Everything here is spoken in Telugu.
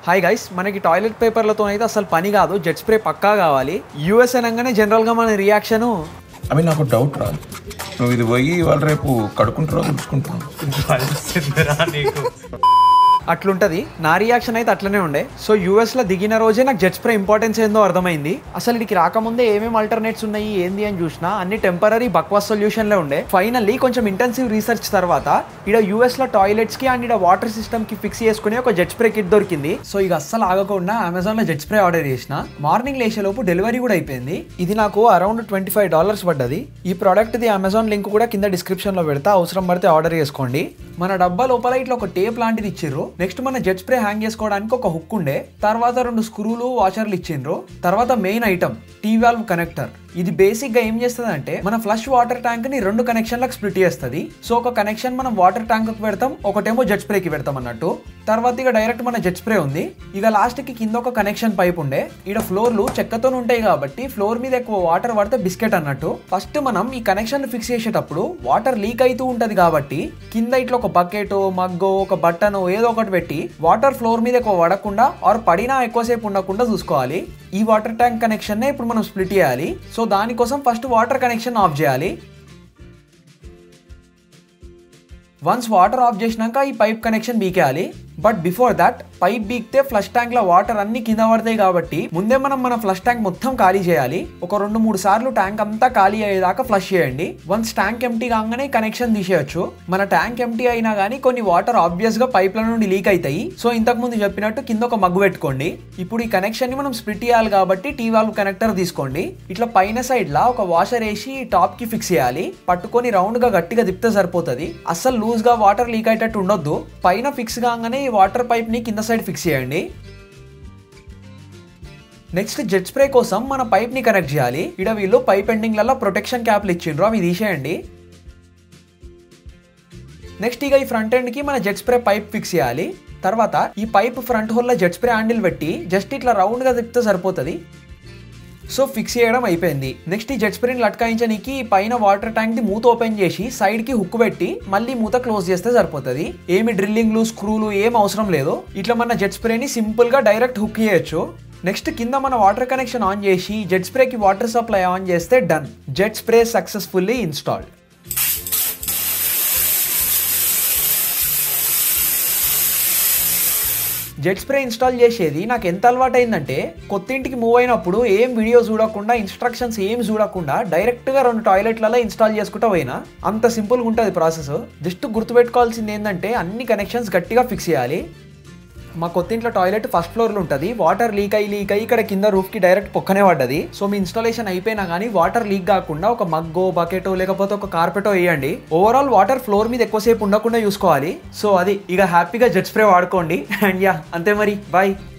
హాయ్ గైస్ మనకి టాయిలెట్ పేపర్లతో అయితే అసలు పని కాదు జెట్ స్ప్రే పక్కా కావాలి యూఎస్ అనగానే జనరల్గా మన రియాక్షన్ అవి నాకు డౌట్ రాదు నువ్వు ఇది పోయి ఇవాళ రేపు కడుకుంటారో గుడుచుకుంటున్నావు నీకు అట్లుంటది నా రియాక్షన్ అయితే అట్లనే ఉండే సో యూఎస్ లో దిగిన రోజే నాకు జెట్ స్ప్రే ఇంపార్టెన్స్ ఏందో అర్థమైంది అసలు ఇడికి రాకముందే ఏమేమి ఆల్టర్నేట్స్ ఉన్నాయి ఏంది అని చూసినా అన్ని టెంపరీ బక్వాస్ సొల్యూషన్ లే ఉండే ఫైనల్లీ కొంచెం ఇంటెన్సివ్ రీసెర్చ్ తర్వాత ఇక్కడ యూఎస్ లో టాయిలెట్స్ కి అండ్ ఇక్కడ వాటర్ సిస్టమ్ కి ఫిక్స్ చేసుకునే ఒక జెట్ స్ప్రే కిట్ దొరికింది సో ఇక అస్సలు ఆగకుండా అమెజాన్ లో జెట్ స్ప్రే ఆర్డర్ చేసిన మార్నింగ్ లేచే లోపు డెలివరీ కూడా అయిపోయింది ఇది నాకు అరౌండ్ ట్వంటీ ఫైవ్ డాలర్స్ పడ్డది ఈ ప్రోడక్ట్ ది అమెజాన్ లింక్ కూడా కింద డిస్క్రిప్షన్ లో పెడతా అవసరం పడితే ఆర్డర్ చేసుకోండి మన డబ్బా లోపల ఇట్లా ఒక టేప్ లాంటిది ఇచ్చిర్రు నెక్స్ట్ మన జెట్ స్ప్రే హ్యాంగ్ చేసుకోవడానికి ఒక హుక్ ఉండే తర్వాత రెండు స్క్రూలు వాషర్లు ఇచ్చిండ్రు తర్వాత main item T valve connector ఇది బేసిక్ గా ఏం చేస్తుంది అంటే మన ఫ్లష్ వాటర్ ట్యాంక్ ని రెండు కనెక్షన్లకు స్ప్లిట్ చేస్తుంది సో ఒక కనెక్షన్ మనం వాటర్ ట్యాంక్ కు పెడతాం ఒకటేమో జెట్ స్ప్రే కి పెడతాం అన్నట్టు తర్వాత ఇక డైరెక్ట్ మన జెట్ స్ప్రే ఉంది ఇక లాస్ట్ కి కింద ఒక కనెక్షన్ పైప్ ఉండే ఇక్కడ ఫ్లోర్లు చెక్కతో ఉంటాయి కాబట్టి ఫ్లోర్ మీద ఎక్కువ వాటర్ పడితే బిస్కెట్ అన్నట్టు ఫస్ట్ మనం ఈ కనెక్షన్ ఫిక్స్ చేసేటప్పుడు వాటర్ లీక్ అవుతూ ఉంటది కాబట్టి కింద ఇట్లా ఒక బకెట్ మగ్గో ఒక బట్టనో ఏదో ఒకటి పెట్టి వాటర్ ఫ్లోర్ మీద ఎక్కువ పడకుండా ఆర్ పడినా ఎక్కువసేపు ఉండకుండా చూసుకోవాలి ఈ వాటర్ ట్యాంక్ కనెక్షన్ ఇప్పుడు మనం స్ప్లిట్ చేయాలి సో దానికోసం ఫస్ట్ వాటర్ కనెక్షన్ ఆఫ్ చేయాలి వన్స్ వాటర్ ఆఫ్ చేసినాక ఈ పైప్ కనెక్షన్ బీకేయాలి బట్ బిఫోర్ దట్ పైప్ బీక్తే ఫ్లష్ ట్యాంక్ లో వాటర్ అన్ని కింద పడతాయి కాబట్టి ముందే మనం మన ఫ్లష్ ట్యాంక్ మొత్తం ఖాళీ చేయాలి ఒక రెండు మూడు సార్లు ట్యాంక్ అంతా ఖాళీ అయ్యేదాకా ఫ్లష్ చేయండి వన్స్ ట్యాంక్ ఎంటీ కాగానే కనెక్షన్ తీసేయచ్చు మన ట్యాంక్ ఎంటీ అయినా కానీ కొన్ని వాటర్ ఆబ్వియస్ గా పైప్ల నుండి లీక్ అవుతాయి సో ఇంతకు ముందు చెప్పినట్టు కింద ఒక మగ్గు పెట్టుకోండి ఇప్పుడు ఈ కనెక్షన్ ని మనం స్ప్లిట్ చేయాలి కాబట్టి టీ వాల్వ్ కనెక్టర్ తీసుకోండి ఇట్లా పైన సైడ్ లా ఒక వాషర్ వేసి టాప్ కి ఫిక్స్ చేయాలి పట్టుకొని రౌండ్ గా గట్టిగా తిప్పితే సరిపోతుంది అస్సలు లూజ్ గా వాటర్ లీక్ అయ్యేటట్టు ఉండొద్దు పైన ఫిక్స్ కాగానే ఈ వాటర్ పైప్ ని కింద సైడ్ ఫిక్స్ చేయండి నెక్స్ట్ జెట్ స్ప్రే కోసం మన పైప్ ని కనెక్ట్ చేయాలి ఇక్కడ వీళ్ళు పైప్ ఎండింగ్లలో ప్రొటెక్షన్ క్యాప్లు ఇచ్చిండ్రు అవి తీసేయండి నెక్స్ట్ ఇక ఈ ఫ్రంట్ ఎండ్ కి మన జెట్ స్ప్రే పైప్ ఫిక్స్ చేయాలి తర్వాత ఈ పైప్ ఫ్రంట్ హోల్లో జెట్ స్ప్రే హ్యాండిల్ పెట్టి జస్ట్ ఇట్లా రౌండ్ గా తిప్పితే సరిపోతుంది సో ఫిక్స్ చేయడం అయిపోయింది నెక్స్ట్ ఈ జెట్ స్ప్రేని లట్కాయించడానికి ఈ పైన వాటర్ ట్యాంక్ ది మూత ఓపెన్ చేసి సైడ్ కి హుక్ పెట్టి మళ్ళీ మూత క్లోజ్ చేస్తే సరిపోతుంది ఏమి డ్రిల్లింగ్లు స్క్రూలు ఏం అవసరం లేదు ఇట్లా మన జెట్ స్ప్రేని సింపుల్ గా డైరెక్ట్ హుక్ చేయొచ్చు నెక్స్ట్ కింద మన వాటర్ కనెక్షన్ ఆన్ చేసి జెట్ స్ప్రేకి వాటర్ సప్లై ఆన్ చేస్తే done jet spray successfully installed jet spray install చేసేది నాకు ఎంత అలవాటు అయిందంటే కొత్త ఇంటికి మూవ్ అయినప్పుడు ఏం వీడియో చూడకుండా ఇన్స్ట్రక్షన్స్ ఏం చూడకుండా డైరెక్ట్గా రెండు టాయిలెట్లలో ఇన్స్టాల్ చేసుకుంటా పోయినా అంత సింపుల్గా ఉంటుంది ప్రాసెస్ జస్ట్ గుర్తుపెట్టుకోవాల్సింది ఏంటంటే అన్ని కనెక్షన్స్ గట్టిగా ఫిక్స్ చేయాలి మా కొత్త ఇంట్లో టాయిలెట్ ఫస్ట్ ఫ్లోర్లో ఉంటుంది వాటర్ లీక్ అయ్యి లీక్ అయ్యి ఇక్కడ కింద రూఫ్కి డైరెక్ట్ పొక్కనే పడ్డది సో మీ ఇన్స్టాలేషన్ అయిపోయినా కానీ వాటర్ లీక్ కాకుండా ఒక మగ్గో బకెటో లేకపోతే ఒక కార్పెటో వేయండి ఓవరాల్ వాటర్ ఫ్లోర్ మీద ఎక్కువసేపు ఉండకుండా చూసుకోవాలి సో అది ఇక హ్యాపీగా జెట్ స్ప్రే వాడుకోండి అండ్ యా అంతే మరి బాయ్